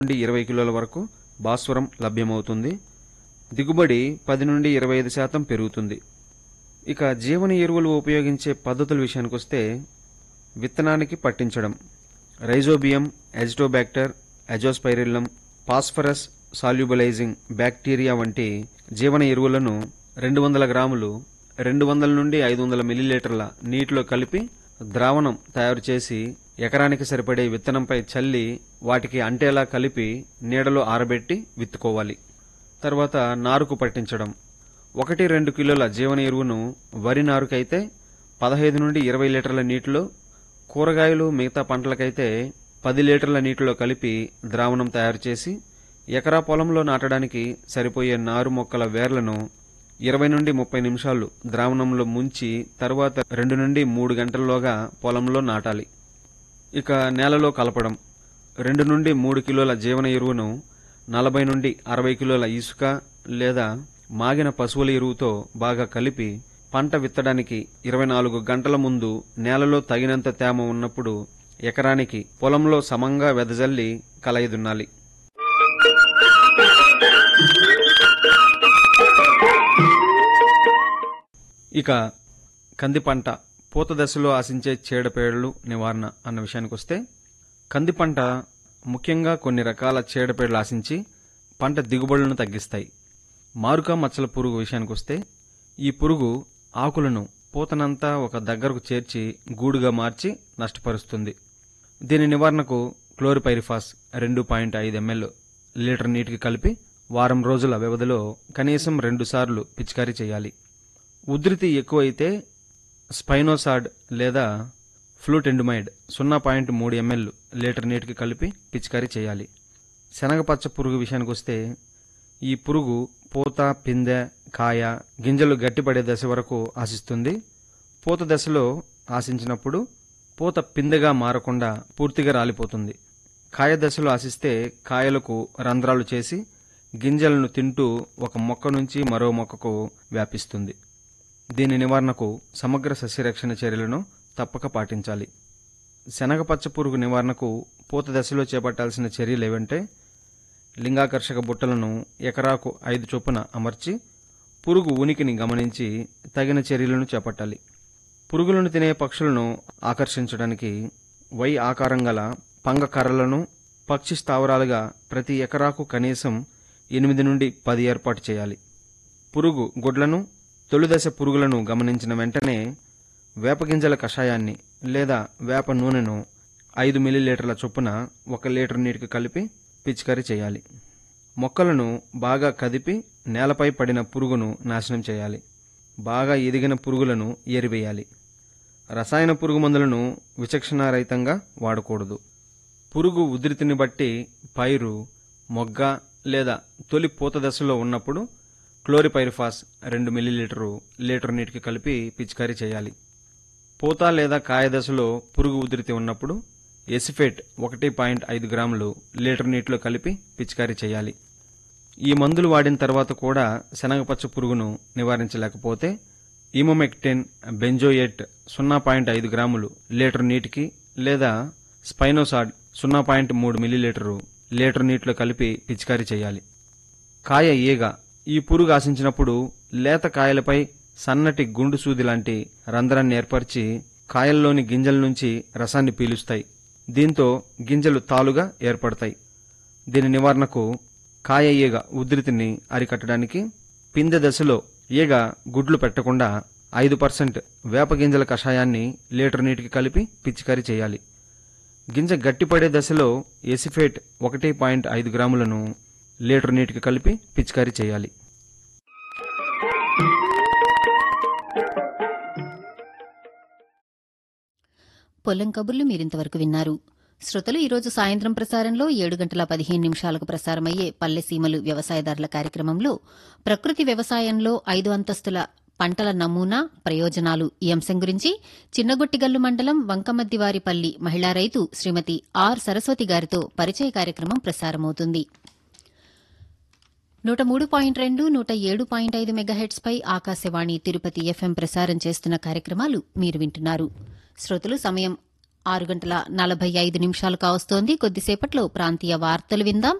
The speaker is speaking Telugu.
నుండి ఇరవై కిలోల వరకు భాస్వరం లభ్యమవుతుంది దిగుబడి పది నుండి ఇరవై ఐదు శాతం పెరుగుతుంది ఇక జీవన ఎరువులు ఉపయోగించే పద్ధతుల విషయానికి వస్తే విత్తనానికి పట్టించడం rhizobium azotobacter azospirillum phosphorus solubilizing bacteria వంటి జీవన ఎరువులను రెండు వందల గ్రాములు రెండు వందల నుండి ఐదు వందల మిల్లీలీటర్ల నీటిలో కలిపి ద్రావణం తయారు చేసి ఎకరానికి సరిపడే విత్తనంపై చల్లి వాటికి అంటేలా కలిపి నీడలో ఆరబెట్టి విత్తుకోవాలి తర్వాత నారుకు పట్టించడం ఒకటి రెండు కిలోల జీవన ఎరువును వరి నారుకైతే పదహైదు నుండి ఇరవై లీటర్ల నీటిలో కూరగాయలు మిగతా పంటలకైతే పది లీటర్ల నీటిలో కలిపి ద్రావణం తయారు చేసి ఎకరా పొలంలో నాటడానికి సరిపోయే నారు మొక్కల వేర్లను ఇరవై నుండి ముప్పై నిమిషాలు ద్రావణంలో ముంచి తరువాత రెండు నుండి మూడు గంటల్లోగా పొలంలో నాటాలి ఇక నేలలో కలపడం రెండు నుండి మూడు కిలోల జీవన ఎరువును నలభై నుండి అరవై కిలోల ఇసుక లేదా మాగిన పశువుల ఎరువుతో బాగా కలిపి పంట విత్తడానికి ఇరవై నాలుగు గంటల ముందు నేలలో తగినంత తేమ ఉన్నప్పుడు ఎకరానికి పొలంలో సమంగా వెదజల్లి కలయిదున్నాలి ఇక కంది పంట పూత దశలో ఆశించే చీడపీడలు నివారణ అన్న విషయానికి వస్తే కంది పంట ముఖ్యంగా కొన్ని రకాల చీడపీడలు ఆశించి పంట దిగుబడులను తగ్గిస్తాయి మారుకా మచ్చల పురుగు విషయానికి వస్తే ఈ పురుగు ఆకులను పూతనంతా ఒక దగ్గరకు చేర్చి గూడుగా మార్చి నష్టపరుస్తుంది దీని నివారణకు క్లోరిపైరిఫాస్ రెండు పాయింట్ ఐదు ఎంఎల్ లీటర్ నీటికి కలిపి వారం రోజుల వ్యవధిలో కనీసం రెండుసార్లు పిచికారీ చేయాలి ఉధృతి ఎక్కువైతే స్పైనోసాడ్ లేదా ఫ్లూటెండుమైడ్ సున్నా పాయింట్ మూడు ఎంఎల్ లీటర్ నీటికి కలిపి పిచికారీ చేయాలి శనగపచ్చ పురుగు విషయానికి వస్తే ఈ పురుగు పూత పిందె కాయ గింజలు గట్టిపడే దశ వరకు ఆశిస్తుంది పూత దశలో ఆశించినప్పుడు పూత పిందెగా మారకుండా పూర్తిగా రాలిపోతుంది కాయ దశలో ఆశిస్తే కాయలకు రంధ్రాలు చేసి గింజలను తింటూ ఒక మొక్క నుంచి మరో మొక్కకు వ్యాపిస్తుంది దీని నివారణకు సమగ్ర సస్యరక్షణ చర్యలను తప్పక పాటించాలి శనగపచ్చ పురుగు నివారణకు పూత దశలో చేపట్టాల్సిన చర్యలు ఏవంటే లింగాకర్షక బుట్టలను ఎకరాకు ఐదు చొప్పున అమర్చి పురుగు ఉనికిని గమనించి తగిన చర్యలను చేపట్టాలి పురుగులను తినే పక్షులను ఆకర్షించడానికి వై ఆకారం గల పంగ కర్రలను పక్షి స్థావరాలుగా ప్రతి ఎకరాకు కనీసం ఎనిమిది నుండి పది ఏర్పాటు చేయాలి పురుగు గుడ్లను తొలిదశ పురుగులను గమనించిన వెంటనే వేపగింజల కషాయాన్ని లేదా వేప నూనెను ఐదు మిల్లీలీటర్ల చొప్పున ఒక లీటర్ నీటికి కలిపి పిచికారీ చేయాలి మొక్కలను బాగా కదిపి నేలపై పడిన పురుగును నాశనం చేయాలి బాగా ఎదిగిన పురుగులను ఏరివేయాలి రసాయన పురుగు మందులను విచక్షణారహితంగా వాడకూడదు పురుగు ఉధృతిని బట్టి పైరు మొగ్గ లేదా తొలి పూత దశలో ఉన్నప్పుడు క్లోరిపైరిఫాస్ రెండు మిల్లీలీటరు లీటర్ నీటికి కలిపి పిచికారీ చేయాలి పూత లేదా కాయ దశలో పురుగు ఉధృతి ఉన్నప్పుడు ఎసిఫేట్ ఒకటి పాయింట్ ఐదు గ్రాములు లీటర్ నీటిలో కలిపి పిచికారీ చేయాలి ఈ మందులు వాడిన తర్వాత కూడా శనగపచ్చ పురుగును నివారించలేకపోతే ఇమోమెక్టెన్ బెంజోయేట్ సున్నా పాయింట్ ఐదు గ్రాములు లీటర్ నీటికి లేదా స్పైనోసాడ్ సున్నా పాయింట్ మూడు మిల్లీలీటరు లీటర్ నీటిలో కలిపి పిచికారీ చేయాలి కాయ ఈగ ఈ పురుగు ఆశించినప్పుడు లేత కాయలపై సన్నటి గుండు సూది లాంటి రంధ్రాన్ని ఏర్పరిచి కాయల్లోని గింజల నుంచి రసాన్ని పీలుస్తాయి దీంతో గింజలు తాలుగా ఏర్పడతాయి దీని నివారణకు కాయ ఈగ ఉధృతిని అరికట్టడానికి పిందె దశలో ఈగ గుడ్లు పెట్టకుండా ఐదు పర్సెంట్ వేప గింజల కషాయాన్ని లీటర్ నీటికి కలిపి పిచికారీ చేయాలి గింజ గట్టిపడే దశలో ఎసిఫేట్ ఒకటి పాయింట్ ఐదు గ్రాములను లీటర్ నీటికి కలిపి పిచికారీ చేయాలి పొలం కబుర్లు మీరింతవరకు విన్నారు శ్రోతలు ఈరోజు సాయంత్రం ప్రసారంలో ఏడు గంటల పదిహేను నిమిషాలకు ప్రసారమయ్యే పల్లె సీమలు వ్యవసాయదారుల కార్యక్రమంలో ప్రకృతి వ్యవసాయంలో ఐదు అంతస్తుల పంటల నమూనా ప్రయోజనాలు ఈ అంశం గురించి చిన్నగొట్టిగల్లు మండలం వంకమద్దివారిపల్లి మహిళా రైతు శ్రీమతి ఆర్ సరస్వతి గారితో పరిచయ కార్యక్రమం ప్రసారమవుతుంది నూట మూడు పాయింట్ రెండు నూట ఏడు పాయింట్ ఐదు మెగాహెట్స్ పై ఆకాశవాణి తిరుపతి ఎఫ్ఎం ప్రసారం చేస్తున్న కార్యక్రమాలు మీరు వింటున్నారు శ్రోతలు సమయం ఆరు గంటల నలభై ఐదు నిమిషాలు కావస్తోంది కొద్దిసేపట్లో ప్రాంతీయ వార్తలు విందాం